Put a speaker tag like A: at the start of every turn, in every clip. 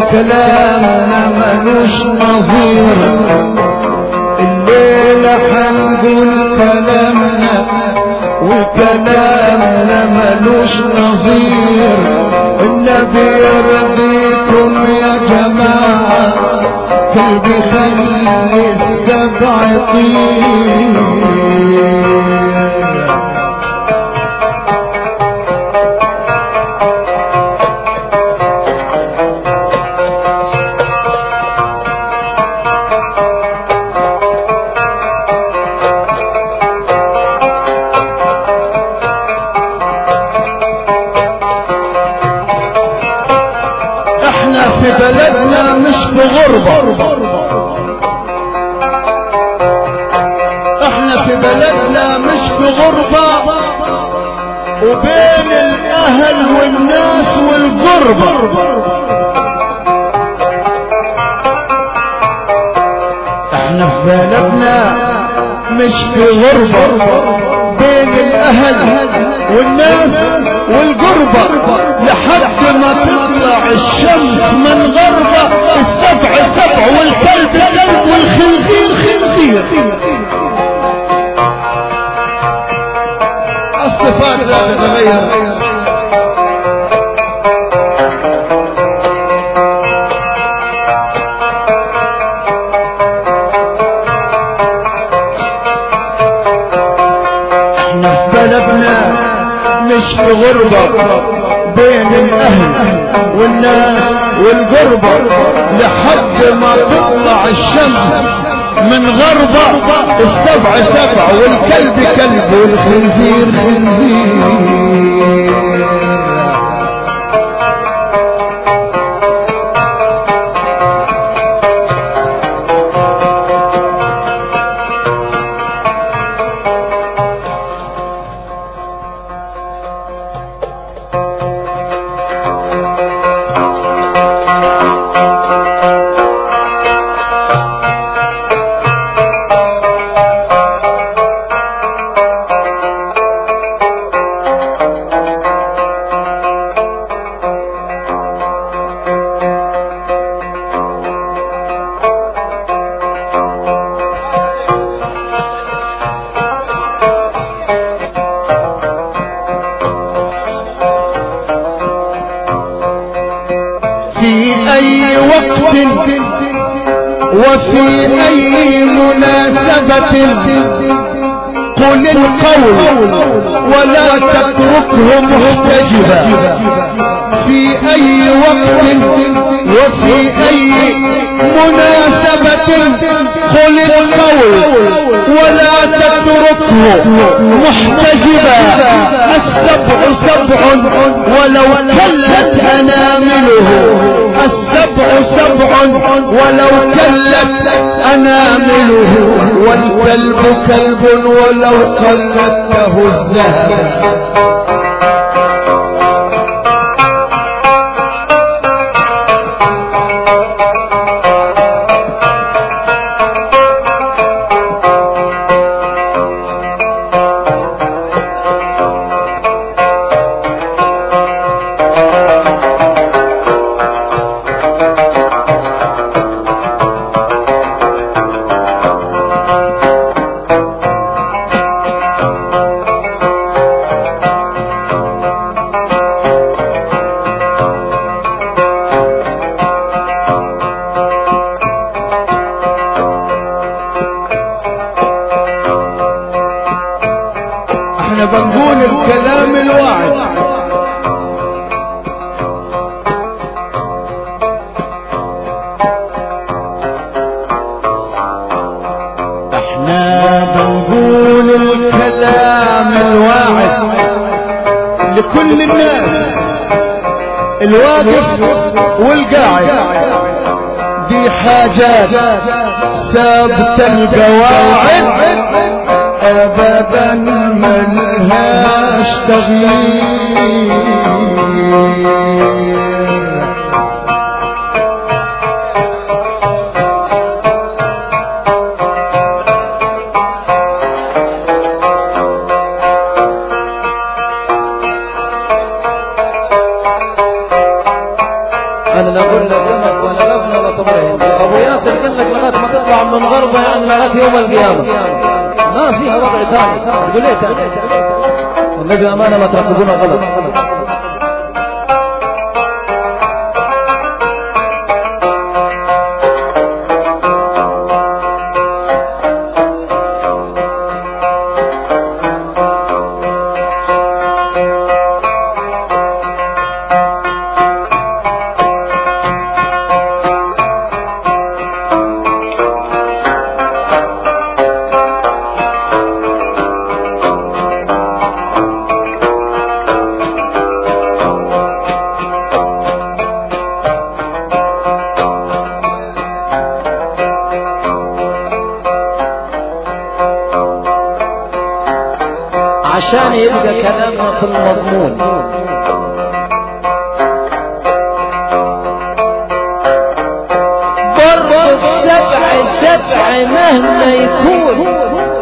A: كلامنا ملوش نظير الليلة حنقول كلامنا وكلامنا ملوش نظير النبي يرضيكم يا جماعة قلبي خلي السبع يطير احنا في بلدنا مش في غربة احنا في بلدنا مش في غربة وبين الاهل والناس والقربة احنا في بلدنا مش في غربة بين الاهل والناس والقربة لحد ما تطلع الشمس من غربة السبع سبع والكلب كلب والخنزير خنزير الصفات لا تتغير احنا في بلدنا مش في غربة بين الاهل والناس والقربة لحد ما تطلع الشمس من غربة السبع سبع والكلب كلب والخنزير خنزير في اي وقت وفي اي مناسبة قل القول ولا تتركه محتجبا في اي وقت وفي اي مناسبة قل القول ولا تتركه محتجبا السبع سبع ولو كلت انامله السبع سبع ولو كلت انامله والكلب كلب ولو قلدته الذهب احنا بنقول الكلام الواعد احنا بنقول الكلام الواعد لكل الناس الواقف والقاعد دي حاجات ثابتة القواعد ابدا ملهاش تغيير انا نقول لك من غربة يعني لغاية يوم القيامة ما فيها وضع ثاني تقول ليه ثاني والنبي أمانة ما ترتبونها غلط عشان يبقى كلامنا في المضمون برضه السبع سبع مهما يكون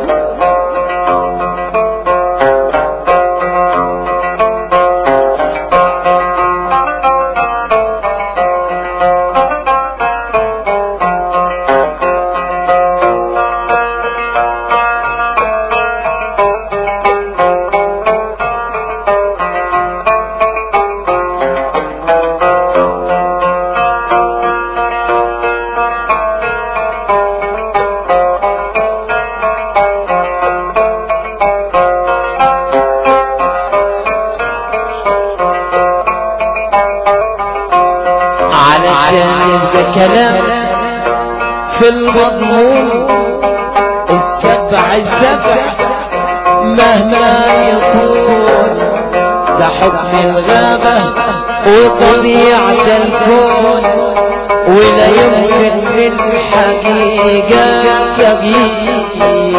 A: علشان يبقى كلام في المضمون السبع السبع مهما يكون ده حكم الغابة وطبيعة الكون ولا يمكن في الحقيقة تغيير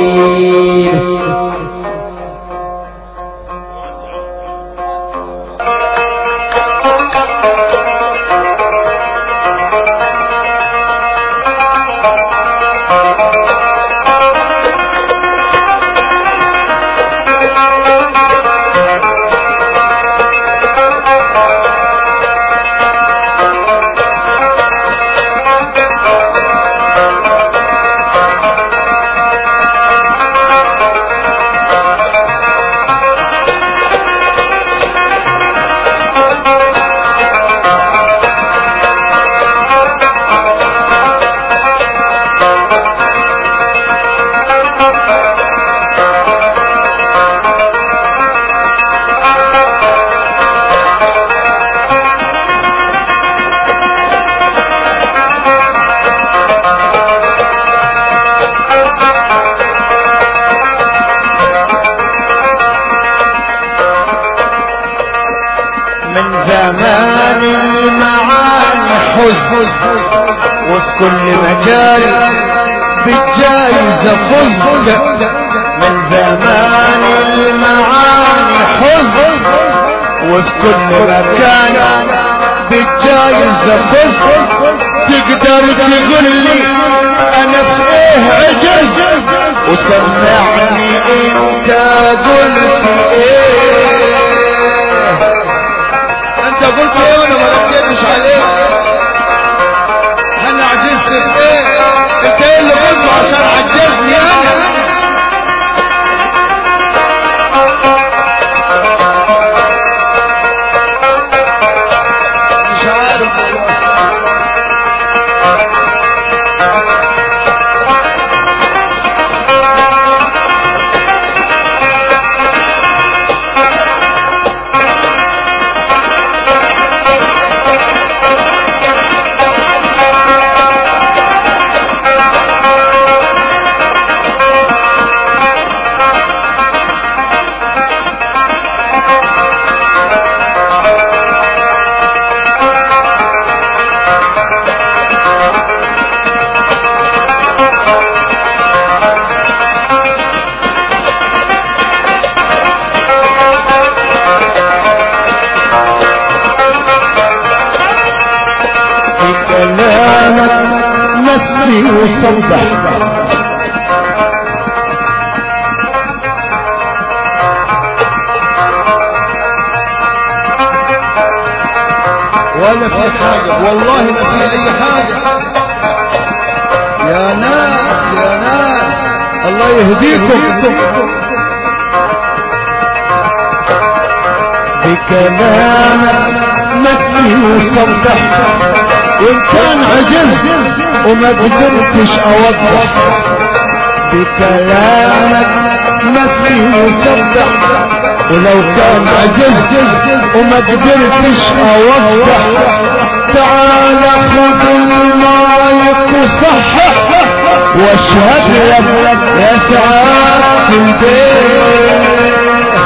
B: من زمان المعاني حزن وفي كل مجال بالجايزة فزت من زمان المعاني حزن وفي كل مكان بالجايزة فزت تقدر تقول لي انا في ايه عجز وسمعني انت قلت ايه
A: انت قلت ايه وانا ما رديتش عليك انا عجزت في ايه انت ايه اللي قلته عشان عجزني انا مش عارف
B: كلامك نفسي وصدق
A: ولا في حاجة والله ما في اي حاجة يا ناس يا ناس الله يهديكم
B: بكلامك نفسي وصبح وان كان عجزت وما قدرتش اوضح بكلامك نفسي وصبح ولو كان عجزت وما قدرتش اوضح تعال خذ المايك وصحح واشهد لك يا سعادة البيت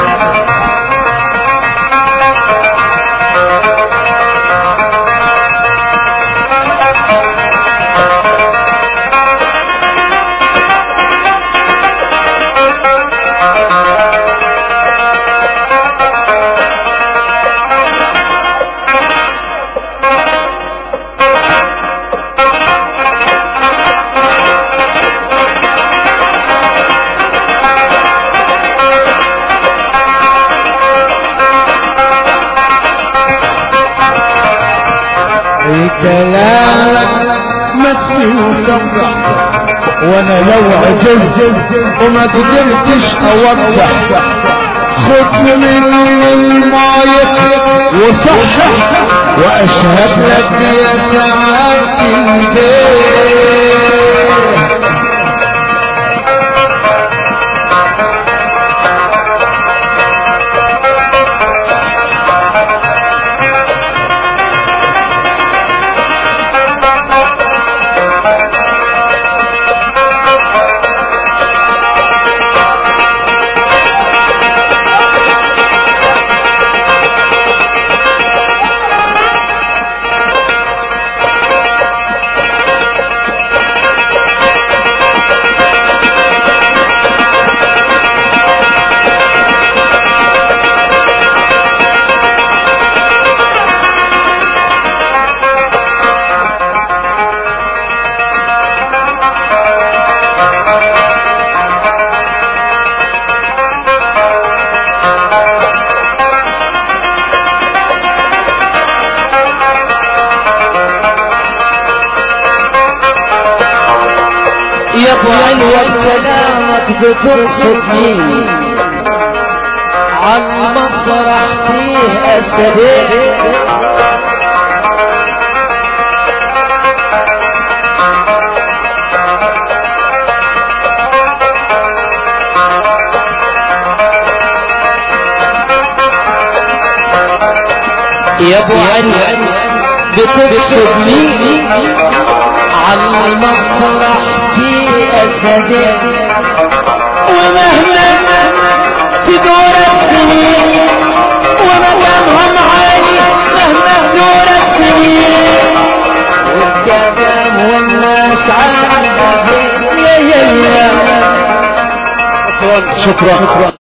B: كلامك مسي وصبح وانا لو عجزت وما قدرتش اوضح خد مني المايك وصحح واشهد لك يا سعادة البيت
A: يا ابو علي كلامك بتقصد مين عالمسرح فيه اسدين يا ابو علي بتقصد مين عالمسرح فيه اسدين ومهما تدور السنين ومدامهم عالي مهما تدور السنين والكلام والناس عالي يا يا يا
B: شكرا